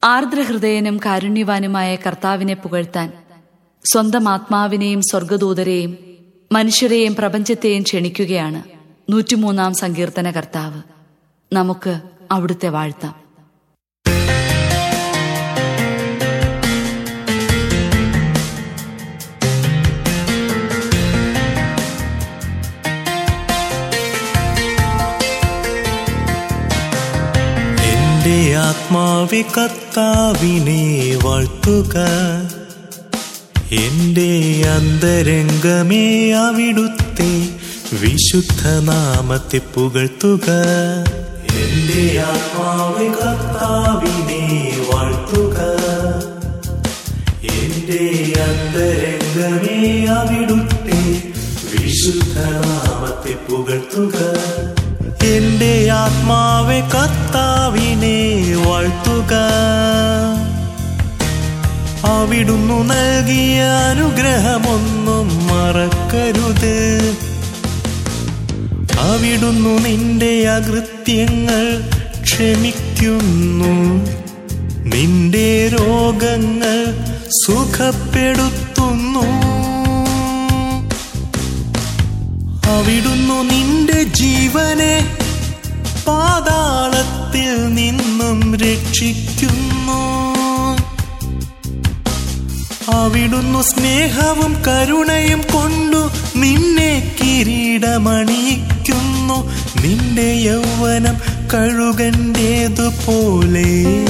ആർദ്രഹൃദയനും കാരുണ്യവാനുമായ കർത്താവിനെ പുകഴ്ത്താൻ സ്വന്തം ആത്മാവിനെയും സ്വർഗദൂതരെയും മനുഷ്യരെയും പ്രപഞ്ചത്തെയും ക്ഷണിക്കുകയാണ് നൂറ്റിമൂന്നാം സങ്കീർത്തന കർത്താവ് നമുക്ക് അവിടുത്തെ വാഴ്ത്താം എന്റെ ആത്മാവെ കർത്താവിനെ വാഴ്ത്തുക എന്റെ അന്തരംഗമേ അവിടുത്തെ വിശുദ്ധ നാമത്തെ പുകഴ്ത്തുക എന്റെ ആത്മാവെ കർത്താവിനെ വാഴ്ത്തുക എന്റെ അന്തരംഗമേ അവിടുത്തെ വിശുദ്ധ നാമത്തെ പുകഴ്ത്തുക എന്റെ ആത്മാവെ കർത്താവിനെ വാഴ്ത്തുക അവിടുന്നു നൽകിയ അനുഗ്രഹമൊന്നും മറക്കരുത് അവിടുന്നു നിന്റെ അകൃത്യങ്ങൾ ക്ഷമിക്കുന്നു നിന്റെ രോഗങ്ങൾ സുഖപ്പെടുത്തുന്നു അവിടുന്നു നിന്റെ ജീവനെ പാതാളത്തിൽ നിന്നും രക്ഷിക്കുന്നു അവിടുന്നു സ്നേഹവും കരുണയും കൊണ്ടു നിന്നെ കിരീടമണിയിക്കുന്നു നിന്റെ യൗവനം കഴുകന്റേതുപോലെ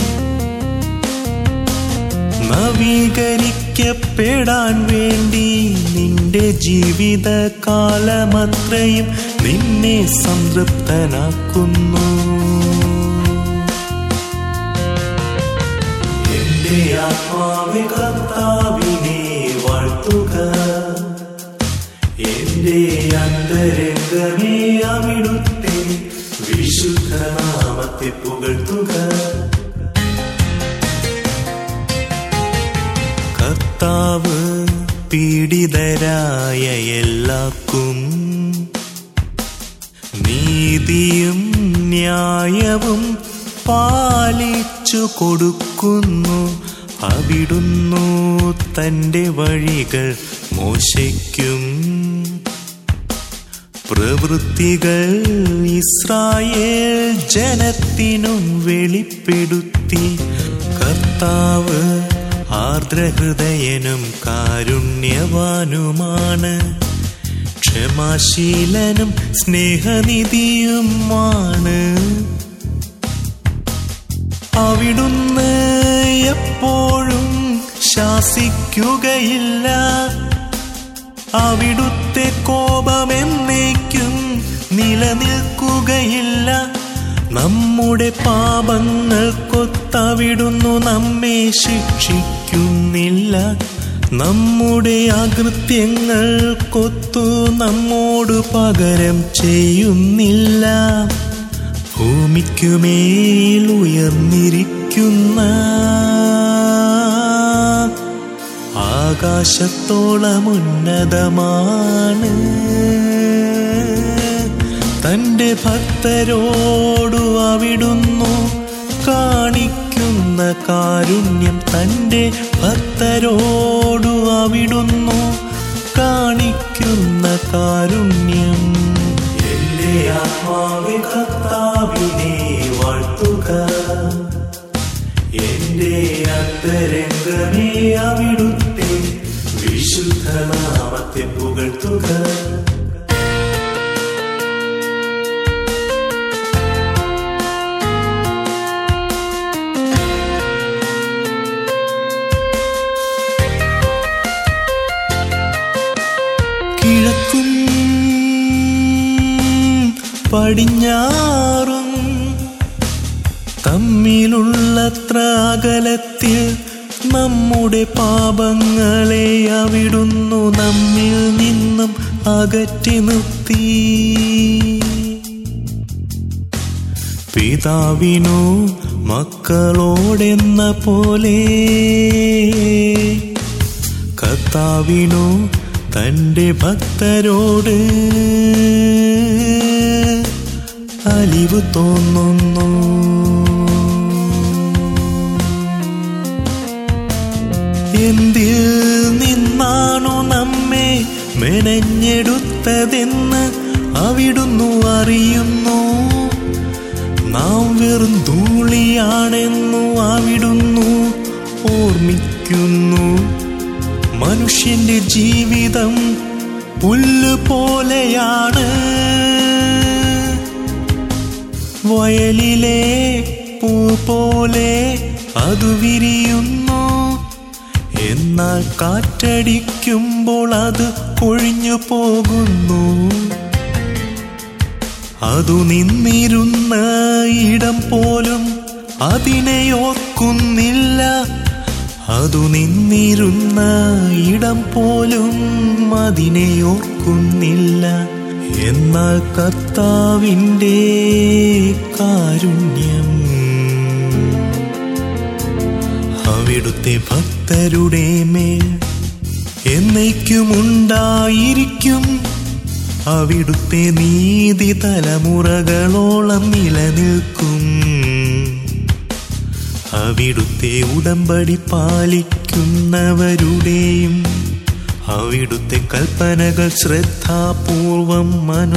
നവീകരിക്കപ്പെടാൻ വേണ്ടി നിന്റെ ജീവിത കാലമത്രയും നിന്നെ സംതൃപ്തനാക്കുന്നു എന്റെ ആത്മാവെ കർത്താവിനെ വാഴ്ത്തുക എന്റെ അന്തരംഗമേ അവിടുത്തെ വിശുദ്ധ നാമത്തെ പുകഴ്ത്തുക കർത്താവ് പീഡിതരായ എല്ലാവർക്കും നീതിയും ന്യായവും പാലിച്ചു കൊടുക്കുന്നു അവിടുന്നു തന്റെ വഴികൾ മോശയ്ക്കും പ്രവൃത്തികൾ ഇസ്രായേൽ ജനത്തിനും വെളിപ്പെടുത്തി കർത്താവ് ആർദ്രഹൃദയനും കാരുണ്യവാനുമാണ് ക്ഷമാശീലനും സ്നേഹനിധിയുമാണ് അവിടുന്ന് എപ്പോഴും ശാസിക്കുകയില്ല അവിടുത്തെ കോപമെന്നേക്കും നിലനിൽക്കുകയില്ല നമ്മുടെ പാപങ്ങൾക്കൊത്തവിടുന്നു നമ്മെ ശിക്ഷിക്കുന്നില്ല നമ്മുടെ അകൃത്യങ്ങൾക്കൊത്തു നമ്മോട് പകരം ചെയ്യുന്നില്ല ഭൂമിക്കുമേൽ ഉയർന്നിരിക്കുന്ന ആകാശത്തോളം ഉന്നതമാണ് തന്റെ ഭക്തരോടു അവിടുന്നു കാണിക്കുന്ന കാരുണ്യം തന്റെ ഭക്തരോടു അവിടുന്നു കാണിക്കുന്ന കാരുണ്യം എന്റെ ആത്മാവെ കർത്താവിനെ വാഴ്ത്തുക എന്റെ അന്തരംഗമേ അവിടുത്തെ വിശുദ്ധ നാമത്തെ പുകഴ്ത്തുക കിഴക്കും പടിഞ്ഞാറും തമ്മിലുള്ളത്ര അകലത്തിൽ നമ്മുടെ പാപങ്ങളെ അവിടുന്നു നമ്മിൽ നിന്നും അകറ്റി നിർത്തി പിതാവിനു മക്കളോടെന്ന പോലെ കർത്താവിനു തന്റെ ഭക്തരോട് അലിവ് തോന്നുന്നു എന്തിൽ നിന്നാണു നമ്മെ മെനഞ്ഞെടുത്തതെന്ന് അവിടുന്നു അറിയുന്നു നാം വെറും ധൂളിയാണെന്നു അവിടുന്നു ഓർമ്മിക്കുന്നു മനുഷ്യന്റെ ജീവിതം പുല്ല് പോലെയാണ് വയലിലെ പൂ പോലെ അത് വിരിയുന്നു എന്നാൽ കാറ്റടിക്കുമ്പോൾ അത് കൊഴിഞ്ഞു പോകുന്നു അതു നിന്നിരുന്ന ഇടം പോലും അതിനെ ഓർക്കുന്നില്ല അതു നിന്നിരുന്ന ഇടം പോലും അതിനെ ഓർക്കുന്നില്ല എന്നാൽ കർത്താവിൻ്റെ കാരുണ്യം അവിടുത്തെ ഭക്തരുടെ മേൽ എന്നേക്കുമുണ്ടായിരിക്കും അവിടുത്തെ നീതി തലമുറകളോളം നിലനിൽക്കും അവിടുത്തെ ഉടമ്പടി പാലിക്കുന്നവരുടെയും അവിടുത്തെ കൽപ്പനകൾ ശ്രദ്ധാപൂർവം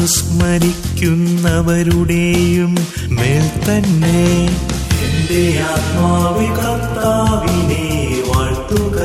അനുസ്മരിക്കുന്നവരുടെയും മേൽ തന്നെ എന്റെ ആത്മാവി കർത്താവിനെ വാഴ്ത്തുക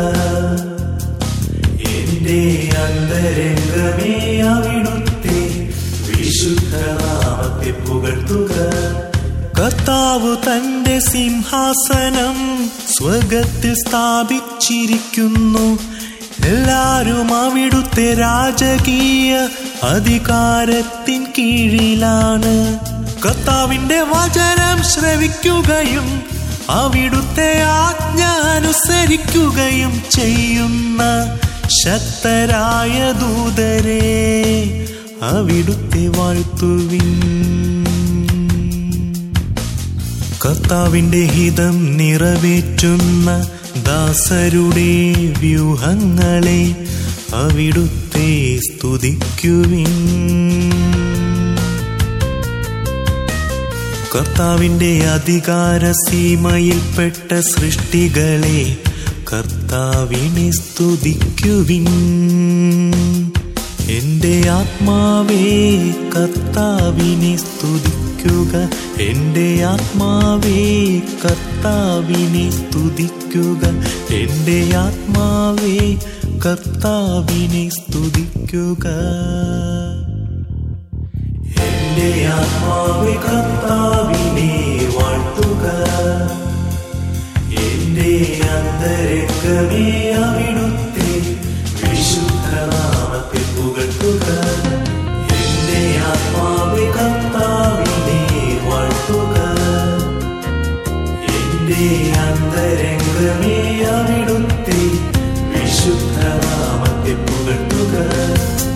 എന്റെ അന്തരംഗമേ അവിടുത്തെ വിശുദ്ധനാമത്തെ പുകഴ്ത്തുക കർത്താവ് തന്റെ സിംഹാസനം സ്വഗത്തിൽ സ്ഥാപിച്ചിരിക്കുന്നു എല്ലാരും അവിടുത്തെ രാജകീയ അധികാരത്തിൻ കീഴിലാണ് കർത്താവിന്റെ വചനം ശ്രവിക്കുകയും അവിടുത്തെ ആജ്ഞ അനുസരിക്കുകയും ചെയ്യുന്ന ശക്തരായ ദൂതരെ അവിടുത്തെ വാഴ്ത്തുവിൻ കർത്താവിന്റെ ഹിതം നിറവേറ്റുന്ന ദാസരുടെ വ്യൂഹങ്ങളെ അവിടുത്തെ സ്തുതിക്കുവിൻ കർത്താവിന്റെ അധികാര സീമയിൽപ്പെട്ട സൃഷ്ടികളെ കർത്താവിനെ സ്തുതിക്കുവിൻ എന്റെ ആത്മാവേ കർത്താവിനെ സ്തുതിക്കുക എന്റെ ആത്മാവേ കർത്താവിനെ സ്തുതിക്കുക എന്റെ ആത്മാവേ കർത്താവിനെ സ്തുതിക്കുക എന്റെ ആത്മാവേ കർത്താവിനെ വാഴ്ത്തുക എന്റെ അന്തരംഗമേ അവിടുത്തെ വിശുദ്ധനാമത്തെ പുകഴ്ത്തുക എന്റെ ആത്മാവേ കർത്താവിനെ വാഴ്ത്തുക എന്റെ അന്തരംഗമേ അവിടുത്തെ വിശുദ്ധനാമത്തെ പുകഴ്ത്തുക